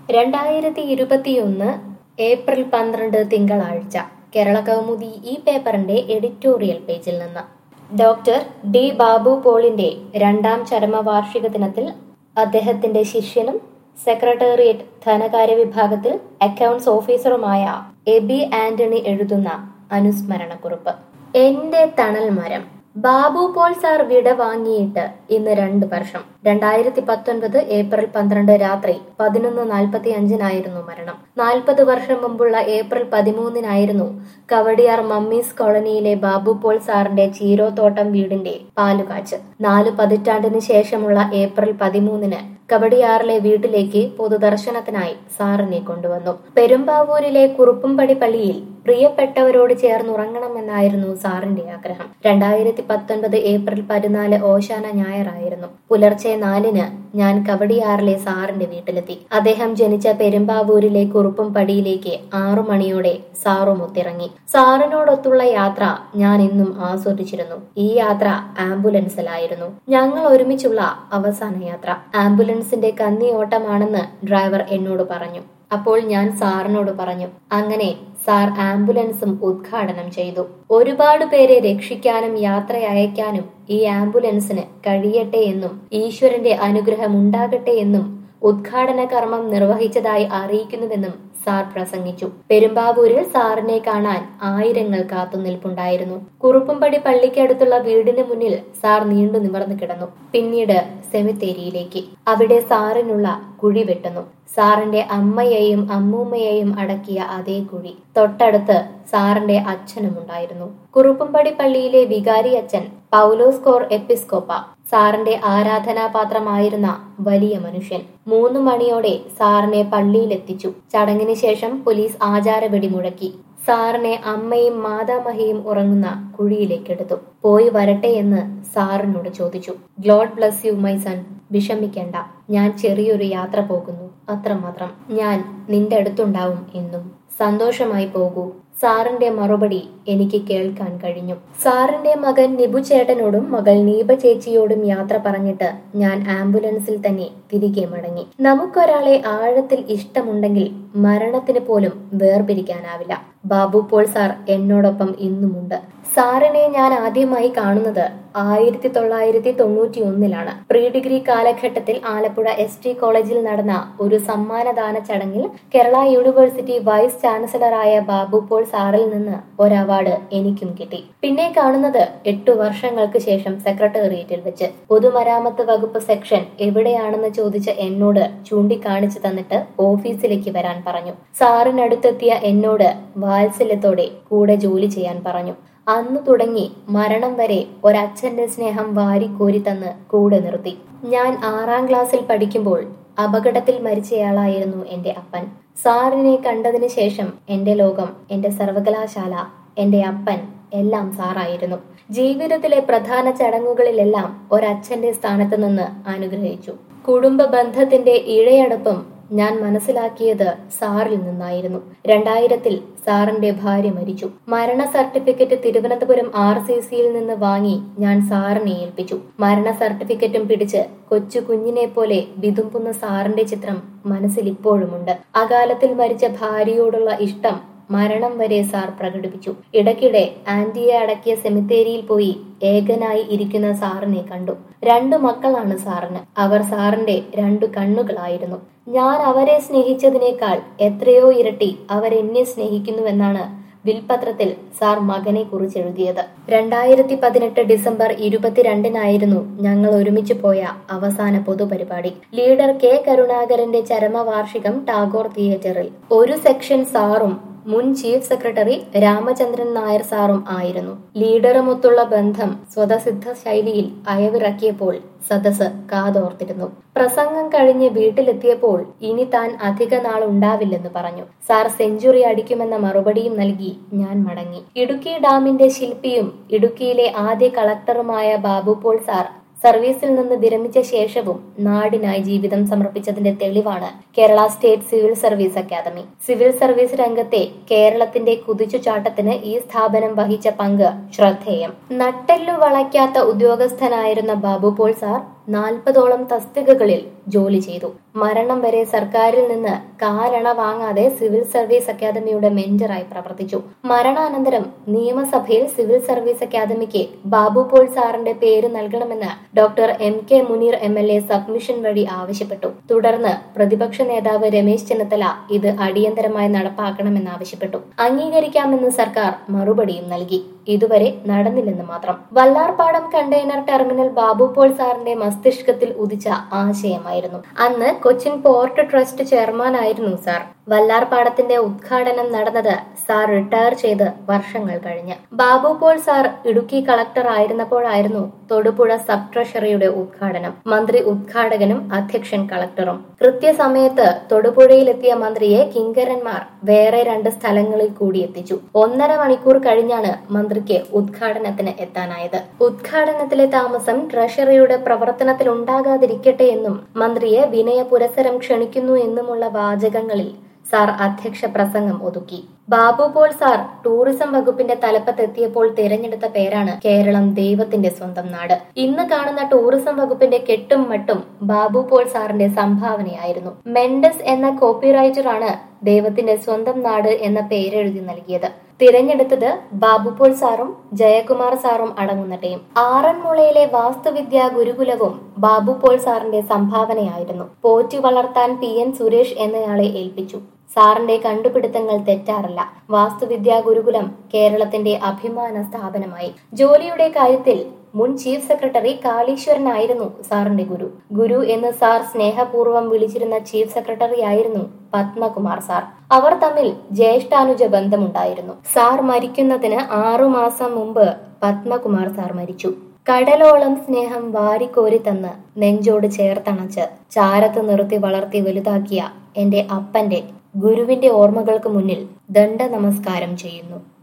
രണ്ടായിരത്തി ഇരുപത്തിയൊന്ന് ഏപ്രിൽ പന്ത്രണ്ട് തിങ്കളാഴ്ച കേരള കൗമുദി ഈ പേപ്പറിന്റെ എഡിറ്റോറിയൽ പേജിൽ നിന്ന് ഡോക്ടർ ഡി ബാബു പോളിന്റെ രണ്ടാം ചരമവാർഷിക ദിനത്തിൽ അദ്ദേഹത്തിന്റെ ശിഷ്യനും സെക്രട്ടേറിയറ്റ് ധനകാര്യ വിഭാഗത്തിൽ അക്കൗണ്ട്സ് ഓഫീസറുമായ എബി ആന്റണി എഴുതുന്ന അനുസ്മരണക്കുറിപ്പ് എന്റെ തണൽ മരം ബാബു പോൾ സാർ വിട വാങ്ങിയിട്ട് ഇന്ന് രണ്ട് വർഷം രണ്ടായിരത്തി പത്തൊൻപത് ഏപ്രിൽ പന്ത്രണ്ട് രാത്രി പതിനൊന്ന് നാൽപ്പത്തി അഞ്ചിനായിരുന്നു മരണം നാൽപ്പത് വർഷം മുമ്പുള്ള ഏപ്രിൽ പതിമൂന്നിനായിരുന്നു കവടിയാർ മമ്മീസ് കോളനിയിലെ ബാബു പോൾ സാറിന്റെ ചീരോത്തോട്ടം വീടിന്റെ പാലുകാച്ച് നാല് പതിറ്റാണ്ടിന് ശേഷമുള്ള ഏപ്രിൽ പതിമൂന്നിന് കവടിയാറിലെ വീട്ടിലേക്ക് പൊതുദർശനത്തിനായി സാറിനെ കൊണ്ടുവന്നു പെരുമ്പാവൂരിലെ കുറുപ്പുംപടി പള്ളിയിൽ പ്രിയപ്പെട്ടവരോട് ചേർന്നുറങ്ങണമെന്നായിരുന്നു സാറിന്റെ ആഗ്രഹം രണ്ടായിരത്തി പത്തൊൻപത് ഏപ്രിൽ പതിനാല് ഓശാന ഞായറായിരുന്നു പുലർച്ചെ നാലിന് ഞാൻ കവടിയാറിലെ സാറിന്റെ വീട്ടിലെത്തി അദ്ദേഹം ജനിച്ച പെരുമ്പാവൂരിലെ കുറുപ്പുംപടിയിലേക്ക് ആറു മണിയോടെ സാറും ഒത്തിറങ്ങി സാറിനോടൊത്തുള്ള യാത്ര ഞാൻ ഇന്നും ആസ്വദിച്ചിരുന്നു ഈ യാത്ര ആംബുലൻസിലായിരുന്നു ഞങ്ങൾ ഒരുമിച്ചുള്ള അവസാന യാത്ര ആംബുലൻസിന്റെ കന്നിയോട്ടമാണെന്ന് ഡ്രൈവർ എന്നോട് പറഞ്ഞു അപ്പോൾ ഞാൻ സാറിനോട് പറഞ്ഞു അങ്ങനെ സാർ ആംബുലൻസും ഉദ്ഘാടനം ചെയ്തു ഒരുപാട് പേരെ രക്ഷിക്കാനും യാത്ര അയക്കാനും ഈ ആംബുലൻസിന് കഴിയട്ടെ എന്നും ഈശ്വരന്റെ അനുഗ്രഹം ഉണ്ടാകട്ടെ എന്നും ഉദ്ഘാടന കർമ്മം നിർവഹിച്ചതായി അറിയിക്കുന്നുവെന്നും സാർ പ്രസംഗിച്ചു പെരുമ്പാവൂരിൽ സാറിനെ കാണാൻ ആയിരങ്ങൾ കാത്തുനിൽപ്പുണ്ടായിരുന്നു കുറുപ്പുംപടി പള്ളിക്കടുത്തുള്ള വീടിന് മുന്നിൽ സാർ നീണ്ടു നിവർന്നു കിടന്നു പിന്നീട് സെമിത്തേരിയിലേക്ക് അവിടെ സാറിനുള്ള കുഴി വെട്ടുന്നു സാറിന്റെ അമ്മയെയും അമ്മൂമ്മയെയും അടക്കിയ അതേ കുഴി തൊട്ടടുത്ത് സാറിന്റെ അച്ഛനും ഉണ്ടായിരുന്നു കുറുപ്പുംപടി പള്ളിയിലെ വികാരി അച്ഛൻ പൗലോസ് കോർ എപ്പിസ്കോപ്പ സാറിന്റെ ആരാധനാപാത്രമായിരുന്ന വലിയ മനുഷ്യൻ മൂന്ന് മണിയോടെ സാറിനെ പള്ളിയിലെത്തിച്ചു ചടങ്ങിന് ശേഷം പോലീസ് ആചാരവെടി മുഴക്കി സാറിനെ അമ്മയും മാതാമഹിയും ഉറങ്ങുന്ന കുഴിയിലേക്കെടുത്തു പോയി വരട്ടെ എന്ന് സാറിനോട് ചോദിച്ചു God bless you my son വിഷമിക്കേണ്ട ഞാൻ ചെറിയൊരു യാത്ര പോകുന്നു അത്രമാത്രം ഞാൻ നിന്റെ അടുത്തുണ്ടാവും എന്നും സന്തോഷമായി പോകൂ സാറിന്റെ മറുപടി എനിക്ക് കേൾക്കാൻ കഴിഞ്ഞു സാറിന്റെ മകൻ നിബു ചേട്ടനോടും മകൾ നീപ ചേച്ചിയോടും യാത്ര പറഞ്ഞിട്ട് ഞാൻ ആംബുലൻസിൽ തന്നെ തിരികെ മടങ്ങി നമുക്കൊരാളെ ആഴത്തിൽ ഇഷ്ടമുണ്ടെങ്കിൽ മരണത്തിന് പോലും വേർപിരിക്കാനാവില്ല ബാബു പോൾ സാർ എന്നോടൊപ്പം ഇന്നുമുണ്ട് സാറിനെ ഞാൻ ആദ്യമായി കാണുന്നത് ആയിരത്തി തൊള്ളായിരത്തി തൊണ്ണൂറ്റി ഒന്നിലാണ് പ്രീ ഡിഗ്രി കാലഘട്ടത്തിൽ ആലപ്പുഴ എസ് ടി കോളേജിൽ നടന്ന ഒരു സമ്മാനദാന ചടങ്ങിൽ കേരള യൂണിവേഴ്സിറ്റി വൈസ് ചാൻസലറായ ബാബു പോൾ സാറിൽ നിന്ന് ഒരു അവാർഡ് എനിക്കും കിട്ടി പിന്നെ കാണുന്നത് എട്ടു വർഷങ്ങൾക്ക് ശേഷം സെക്രട്ടേറിയറ്റിൽ വെച്ച് പൊതുമരാമത്ത് വകുപ്പ് സെക്ഷൻ എവിടെയാണെന്ന് ചോദിച്ച എന്നോട് ചൂണ്ടിക്കാണിച്ചു തന്നിട്ട് ഓഫീസിലേക്ക് വരാൻ പറഞ്ഞു സാറിനടുത്തെത്തിയ എന്നോട് വാത്സല്യത്തോടെ കൂടെ ജോലി ചെയ്യാൻ പറഞ്ഞു അന്നു തുടങ്ങി മരണം വരെ ഒരച്ഛന്റെ സ്നേഹം വാരിക്കോരി തന്ന് കൂടെ നിർത്തി ഞാൻ ആറാം ക്ലാസ്സിൽ പഠിക്കുമ്പോൾ അപകടത്തിൽ മരിച്ചയാളായിരുന്നു എന്റെ അപ്പൻ സാറിനെ കണ്ടതിന് ശേഷം എന്റെ ലോകം എന്റെ സർവകലാശാല എന്റെ അപ്പൻ എല്ലാം സാറായിരുന്നു ജീവിതത്തിലെ പ്രധാന ചടങ്ങുകളിലെല്ലാം ഒരച്ഛന്റെ സ്ഥാനത്ത് നിന്ന് അനുഗ്രഹിച്ചു കുടുംബ ബന്ധത്തിന്റെ ഇഴയടപ്പം ഞാൻ മനസ്സിലാക്കിയത് സാറിൽ നിന്നായിരുന്നു രണ്ടായിരത്തിൽ സാറിന്റെ ഭാര്യ മരിച്ചു മരണ സർട്ടിഫിക്കറ്റ് തിരുവനന്തപുരം ആർ സി സിയിൽ നിന്ന് വാങ്ങി ഞാൻ സാറിനെ ഏൽപ്പിച്ചു മരണ സർട്ടിഫിക്കറ്റും പിടിച്ച് കൊച്ചു കുഞ്ഞിനെ പോലെ വിതുമ്പുന്ന സാറിന്റെ ചിത്രം മനസ്സിൽ ഇപ്പോഴുമുണ്ട് അകാലത്തിൽ മരിച്ച ഭാര്യയോടുള്ള ഇഷ്ടം മരണം വരെ സാർ പ്രകടിപ്പിച്ചു ഇടയ്ക്കിടെ ആന്റിയെ അടക്കിയ സെമിത്തേരിയിൽ പോയി ഏകനായി ഇരിക്കുന്ന സാറിനെ കണ്ടു രണ്ടു മക്കളാണ് സാറിന് അവർ സാറിന്റെ രണ്ടു കണ്ണുകളായിരുന്നു ഞാൻ അവരെ സ്നേഹിച്ചതിനേക്കാൾ എത്രയോ ഇരട്ടി അവരെന്നെ സ്നേഹിക്കുന്നുവെന്നാണ് വിൽപത്രത്തിൽ സാർ മകനെ കുറിച്ച് എഴുതിയത് രണ്ടായിരത്തി പതിനെട്ട് ഡിസംബർ ഇരുപത്തിരണ്ടിനായിരുന്നു ഞങ്ങൾ ഒരുമിച്ച് പോയ അവസാന പൊതുപരിപാടി ലീഡർ കെ കരുണാകരന്റെ ചരമവാർഷികം ടാഗോർ തിയേറ്ററിൽ ഒരു സെക്ഷൻ സാറും മുൻ ചീഫ് സെക്രട്ടറി രാമചന്ദ്രൻ നായർ സാറും ആയിരുന്നു ലീഡറുമൊത്തുള്ള ബന്ധം സ്വതസിദ്ധ ശൈലിയിൽ അയവിറക്കിയപ്പോൾ സദസ് കാതോർത്തിരുന്നു പ്രസംഗം കഴിഞ്ഞ് വീട്ടിലെത്തിയപ്പോൾ ഇനി താൻ അധിക നാൾ ഉണ്ടാവില്ലെന്ന് പറഞ്ഞു സാർ സെഞ്ചുറി അടിക്കുമെന്ന മറുപടിയും നൽകി ഞാൻ മടങ്ങി ഇടുക്കി ഡാമിന്റെ ശില്പിയും ഇടുക്കിയിലെ ആദ്യ കളക്ടറുമായ ബാബു പോൾ സാർ സർവീസിൽ നിന്ന് വിരമിച്ച ശേഷവും നാടിനായി ജീവിതം സമർപ്പിച്ചതിന്റെ തെളിവാണ് Kerala state civil service academy civil service രംഗത്തെ കേരളത്തിന്റെ കുതിച്ചുചാട്ടത്തിന് ഈ സ്ഥാപനം വഹിച്ച പങ്ക് ശ്രദ്ധേയം നട്ടെല്ലു വളയ്ക്കാത്ത ഉദ്യോഗസ്ഥനായിരുന്ന ബാബു പോൾ സാർ നാൽപ്പതോളം തസ്തികകളിൽ ജോലി ചെയ്തു മരണം വരെ സർക്കാരിൽ നിന്ന് കാലണ വാങ്ങാതെ സിവിൽ സർവീസ് അക്കാദമിയുടെ മെന്ററായി പ്രവർത്തിച്ചു മരണാനന്തരം നിയമസഭയിൽ സിവിൽ സർവീസ് അക്കാദമിക്ക് ബാബു പോൾ സാറിന്റെ പേര് നൽകണമെന്ന് doctor M K Muneer M L A submission വഴി ആവശ്യപ്പെട്ടു തുടർന്ന് പ്രതിപക്ഷ നേതാവ് രമേശ് ചെന്നിത്തല ഇത് അടിയന്തരമായി നടപ്പാക്കണമെന്നാവശ്യപ്പെട്ടു അംഗീകരിക്കാമെന്ന് സർക്കാർ മറുപടിയും നൽകി ഇതുവരെ നടന്നില്ലെന്ന് മാത്രം വല്ലാർപാടം കണ്ടെയ്നർ ടെർമിനൽ ബാബു പോൾ സാറിന്റെ മസ്തിഷ്കത്തിൽ ഉദിച്ച ആശയമായിരുന്നു അന്ന് കൊച്ചിൻ പോർട്ട് ട്രസ്റ്റ് ചെയർമാനായിരുന്നു സാർ വല്ലാർപാടത്തിന്റെ ഉദ്ഘാടനം നടന്നത് സാർ റിട്ടയർ ചെയ്ത് വർഷങ്ങൾ കഴിഞ്ഞ് ബാബു പോൾ സാർ ഇടുക്കി കളക്ടർ ആയിരുന്നപ്പോഴായിരുന്നു തൊടുപുഴ സബ് ട്രഷറിയുടെ ഉദ്ഘാടനം മന്ത്രി ഉദ്ഘാടകനും അധ്യക്ഷൻ കളക്ടറും കൃത്യസമയത്ത് തൊടുപുഴയിലെത്തിയ മന്ത്രിയെ കിങ്കരന്മാർ വേറെ രണ്ട് സ്ഥലങ്ങളിൽ കൂടി എത്തിച്ചു ഒന്നര മണിക്കൂർ കഴിഞ്ഞാണ് മന്ത്രിക്ക് ഉദ്ഘാടനത്തിന് എത്താനായത് ഉദ്ഘാടനത്തിലെ താമസം ട്രഷറിയുടെ പ്രവർത്തനത്തിൽ ഉണ്ടാകാതിരിക്കട്ടെ എന്നും മന്ത്രിയെ വിനയ പുരസരം ക്ഷണിക്കുന്നു എന്നുമുള്ള വാചകങ്ങളിൽ സാർ അധ്യക്ഷ പ്രസംഗം ഒതുക്കി ബാബു പോൾ സാർ ടൂറിസം വകുപ്പിന്റെ തലപ്പത്തെത്തിയപ്പോൾ തിരഞ്ഞെടുത്ത പേരാണ് കേരളം ദൈവത്തിന്റെ സ്വന്തം നാട് ഇന്ന് കാണുന്ന ടൂറിസം വകുപ്പിന്റെ കെട്ടും മട്ടും ബാബു പോൾ സാറിന്റെ സംഭാവനയായിരുന്നു മെൻഡസ് എന്ന കോപ്പിറൈറ്ററാണ് ദൈവത്തിന്റെ സ്വന്തം നാട് എന്ന പേരെഴുതി നൽകിയത് തിരഞ്ഞെടുത്തത് ബാബുപോൾ സാറും ജയകുമാർ സാറും അടങ്ങുന്ന ടീം ആറന്മുളയിലെ വാസ്തുവിദ്യാ ഗുരുകുലവും ബാബുപോൾ സാറിന്റെ സംഭാവനയായിരുന്നു പോറ്റി വളർത്താൻ പി എൻ സുരേഷ് എന്നയാളെ ഏൽപ്പിച്ചു സാറിന്റെ കണ്ടുപിടുത്തങ്ങൾ തെറ്റാറില്ല വാസ്തുവിദ്യാ ഗുരുകുലം കേരളത്തിന്റെ അഭിമാന സ്ഥാപനമായി ജോലിയുടെ കാര്യത്തിൽ മുൻ ചീഫ് സെക്രട്ടറി കാളീശ്വരനായിരുന്നു സാറിന്റെ ഗുരു ഗുരു എന്ന് സാർ സ്നേഹപൂർവ്വം വിളിച്ചിരുന്ന ചീഫ് സെക്രട്ടറി ആയിരുന്നു പത്മകുമാർ സാർ അവർ തമ്മിൽ ജ്യേഷ്ഠാനുജ ബന്ധമുണ്ടായിരുന്നു സാർ മരിക്കുന്നതിന് ആറുമാസം മുമ്പ് പത്മകുമാർ സാർ മരിച്ചു കടലോളം സ്നേഹം വാരിക്കോരി തന്ന് നെഞ്ചോട് ചേർത്തണച്ച് ചാരത്ത് നിർത്തി വളർത്തി വലുതാക്കിയ എന്റെ അപ്പന്റെ ഗുരുവിന്റെ ഓർമ്മകൾക്ക് മുന്നിൽ ദണ്ഡ നമസ്കാരം ചെയ്യുന്നു